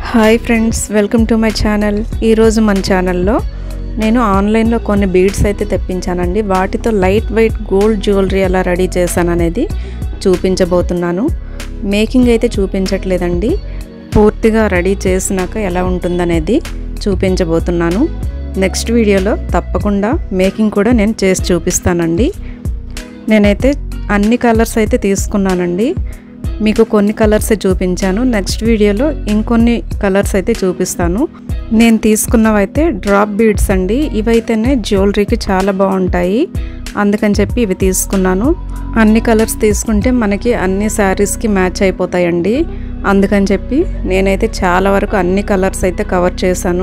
hi friends welcome to my channel ఈరోజు మన ఛానల్లో నేను ఆన్లైన్లో కొన్ని బీడ్స్ అయితే తెప్పించానండి వాటితో లైట్ వెయిట్ గోల్డ్ జ్యువెలరీ ఎలా రెడీ చేశాను అనేది చూపించబోతున్నాను మేకింగ్ అయితే చూపించట్లేదండి పూర్తిగా రెడీ చేసినాక ఎలా ఉంటుందనేది చూపించబోతున్నాను నెక్స్ట్ వీడియోలో తప్పకుండా మేకింగ్ కూడా నేను చేసి చూపిస్తానండి నేనైతే అన్ని కలర్స్ అయితే తీసుకున్నానండి మీకు కొన్ని కలర్సే చూపించాను నెక్స్ట్ వీడియోలో ఇంకొన్ని కలర్స్ అయితే చూపిస్తాను నేను తీసుకున్నవైతే డ్రాప్ బీడ్స్ అండి ఇవైతేనే జ్యువెలరీకి చాలా బాగుంటాయి అందుకని చెప్పి ఇవి తీసుకున్నాను అన్ని కలర్స్ తీసుకుంటే మనకి అన్ని శారీస్కి మ్యాచ్ అయిపోతాయండి అందుకని చెప్పి నేనైతే చాలా వరకు అన్ని కలర్స్ అయితే కవర్ చేశాను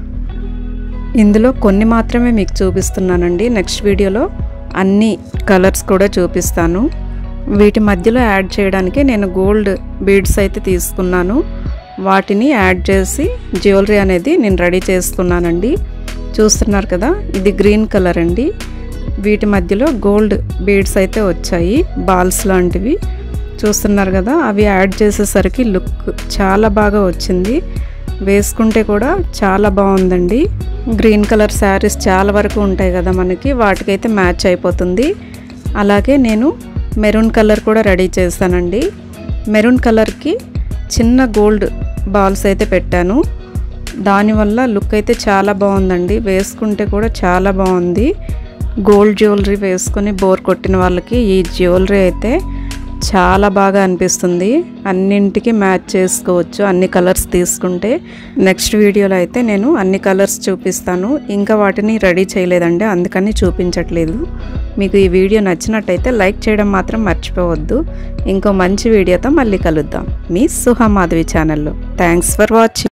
ఇందులో కొన్ని మాత్రమే మీకు చూపిస్తున్నానండి నెక్స్ట్ వీడియోలో అన్ని కలర్స్ కూడా చూపిస్తాను వీటి మధ్యలో యాడ్ చేయడానికి నేను గోల్డ్ బీడ్స్ అయితే తీసుకున్నాను వాటిని యాడ్ చేసి జ్యువెలరీ అనేది నేను రెడీ చేసుకున్నానండి చూస్తున్నారు కదా ఇది గ్రీన్ కలర్ అండి వీటి మధ్యలో గోల్డ్ బీడ్స్ అయితే వచ్చాయి బాల్స్ లాంటివి చూస్తున్నారు కదా అవి యాడ్ చేసేసరికి లుక్ చాలా బాగా వచ్చింది వేసుకుంటే కూడా చాలా బాగుందండి గ్రీన్ కలర్ శారీస్ చాలా వరకు ఉంటాయి కదా మనకి వాటికైతే మ్యాచ్ అయిపోతుంది అలాగే నేను మెరూన్ కలర్ కూడా రెడీ చేశానండి మెరూన్ కలర్కి చిన్న గోల్డ్ బాల్స్ అయితే పెట్టాను దానివల్ల లుక్ అయితే చాలా బాగుందండి వేసుకుంటే కూడా చాలా బాగుంది గోల్డ్ జ్యువెలరీ వేసుకొని బోర్ కొట్టిన వాళ్ళకి ఈ జ్యువెలరీ అయితే చాలా బాగా అనిపిస్తుంది అన్నింటికి మ్యాచ్ చేసుకోవచ్చు అన్ని కలర్స్ తీసుకుంటే నెక్స్ట్ వీడియోలో అయితే నేను అన్ని కలర్స్ చూపిస్తాను ఇంకా వాటిని రెడీ చేయలేదండి అందుకని చూపించట్లేదు మీకు ఈ వీడియో నచ్చినట్టయితే లైక్ చేయడం మాత్రం మర్చిపోవద్దు ఇంకో మంచి వీడియోతో మళ్ళీ కలుద్దాం మీ సుహా మాధవి ఛానల్లో థ్యాంక్స్ ఫర్ వాచింగ్